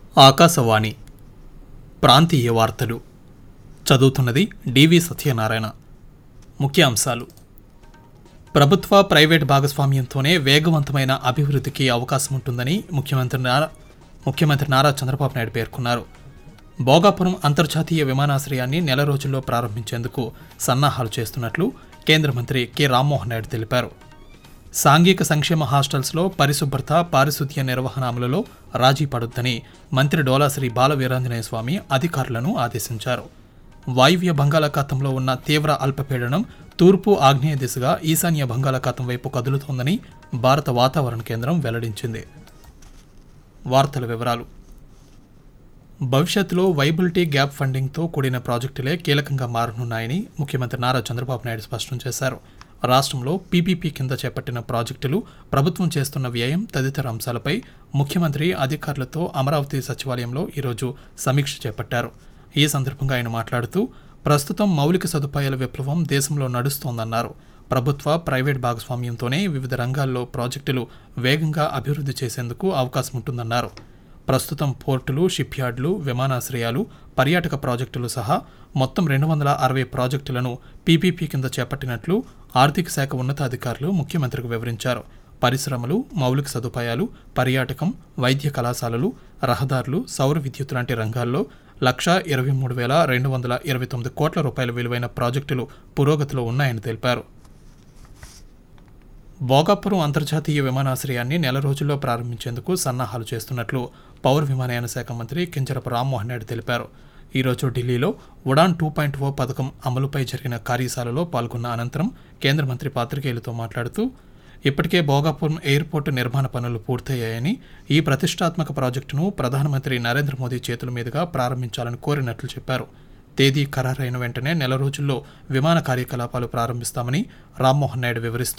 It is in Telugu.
ఆకాశవాణి ప్రాంతీయ వార్తలు చదువుతున్నది డివి సత్యనారాయణ ముఖ్యాంశాలు ప్రభుత్వ ప్రైవేట్ భాగస్వామ్యంతోనే వేగవంతమైన అభివృద్ధికి అవకాశం ఉంటుందని ముఖ్యమంత్రి నారా ముఖ్యమంత్రి నారా చంద్రబాబు నాయుడు పేర్కొన్నారు భోగాపురం అంతర్జాతీయ విమానాశ్రయాన్ని నెల రోజుల్లో ప్రారంభించేందుకు సన్నాహాలు చేస్తున్నట్లు కేంద్ర మంత్రి కె రామ్మోహన్ నాయుడు తెలిపారు సాంఘిక సంక్షేమ హాస్టల్స్లో పరిశుభ్రత పారిశుద్ధ్య నిర్వహణ అమలులో రాజీ పడొద్దని మంత్రి డోలాశ్రీ బాల వీరాంజనేయ స్వామి అధికారులను ఆదేశించారు వాయువ్య బంగాళాఖాతంలో ఉన్న తీవ్ర అల్పపీడనం తూర్పు ఆగ్నేయ దిశగా ఈశాన్య బంగాళాఖాతం వైపు కదులుతోందని భారత వాతావరణ కేంద్రం వెల్లడించింది వార్తల వివరాలు భవిష్యత్తులో వైబిలిటీ గ్యాప్ ఫండింగ్తో కూడిన ప్రాజెక్టులే కీలకంగా మారనున్నాయని ముఖ్యమంత్రి నారా చంద్రబాబు నాయుడు స్పష్టం చేశారు రాష్ట్రంలో పీపీపీ కింద చేపట్టిన ప్రాజెక్టులు ప్రభుత్వం చేస్తున్న వ్యయం తదితర అంశాలపై ముఖ్యమంత్రి అధికారులతో అమరావతి సచివాలయంలో ఈరోజు సమీక్ష చేపట్టారు ఈ సందర్భంగా ఆయన మాట్లాడుతూ ప్రస్తుతం మౌలిక సదుపాయాల విప్లవం దేశంలో నడుస్తోందన్నారు ప్రభుత్వ ప్రైవేట్ భాగస్వామ్యంతోనే వివిధ రంగాల్లో ప్రాజెక్టులు వేగంగా అభివృద్ధి చేసేందుకు అవకాశం ఉంటుందన్నారు ప్రస్తుతం పోర్టులు షిప్ యార్డులు విమానాశ్రయాలు పర్యాటక ప్రాజెక్టులు సహా మొత్తం రెండు వందల అరవై ప్రాజెక్టులను పీపీపీ కింద చేపట్టినట్లు ఆర్థిక శాఖ ఉన్నతాధికారులు ముఖ్యమంత్రికి వివరించారు పరిశ్రమలు మౌలిక సదుపాయాలు పర్యాటకం వైద్య కళాశాలలు రహదారులు సౌర విద్యుత్ లాంటి రంగాల్లో లక్షా ఇరవై మూడు వేల రెండు వందల ఇరవై తొమ్మిది కోట్ల రూపాయల విలువైన ప్రాజెక్టులు పురోగతిలో ఉన్నాయని తెలిపారు భోగాపురం అంతర్జాతీయ విమానాశ్రయాన్ని నెల రోజుల్లో ప్రారంభించేందుకు సన్నాహాలు చేస్తున్నట్లు పౌర విమానయాన శాఖ మంత్రి కింజరపు రామ్మోహన్ నాయుడు తెలిపారు ఈరోజు ఢిల్లీలో ఉడాన్ టూ పాయింట్ ఓ పథకం అమలుపై జరిగిన కార్యశాలలో పాల్గొన్న అనంతరం కేంద్ర మంత్రి పాత్రికేయులతో మాట్లాడుతూ ఇప్పటికే భోగాపురం ఎయిర్పోర్టు నిర్మాణ పనులు పూర్తయ్యాయని ఈ ప్రతిష్టాత్మక ప్రాజెక్టును ప్రధానమంత్రి నరేంద్ర మోదీ చేతుల మీదుగా ప్రారంభించాలని కోరినట్లు చెప్పారు తేదీ ఖరారైన వెంటనే నెల రోజుల్లో విమాన కార్యకలాపాలు ప్రారంభిస్తామని రామ్మోహన్ నాయుడు వివరిస్తూ